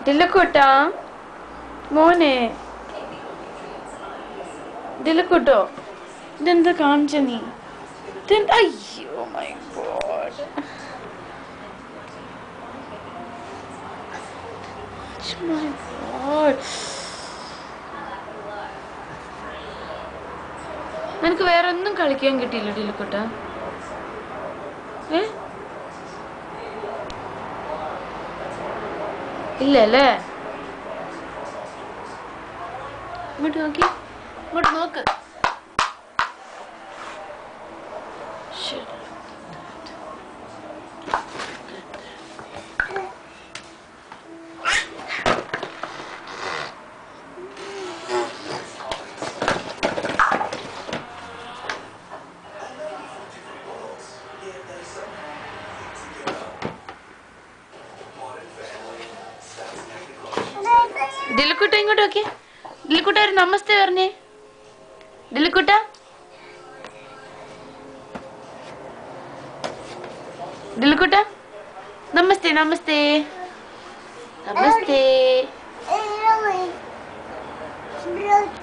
ദിലക്കുട്ടാ മോനെ ദിലക്കുട്ടോ ഇതെന്താ കാണിച്ച നീ ഇതെന്താ അയ്യോ മൈ ഗോഡ് മൈ ഗോഡ് നിനക്ക് വേറെ ഒന്നും കളിക്കാൻ കിട്ടിയില്ല ഡിലുക്കുട്ട ഏ ഇല്ല അല്ലേ ഇങ്ങോട്ട് നോക്കി ഇങ്ങോട്ട് നോക്ക് Shit. ദിലുക്കുട്ട ഇങ്ങോട്ട് നോക്കി ദിലുക്കുട്ട ഒരു നമസ്തേ പറഞ്ഞേ ദിലുക്കുട്ട ദിലുക്കുട്ട നമസ്തേ നമസ്തേ നമസ്തേ Really? Really?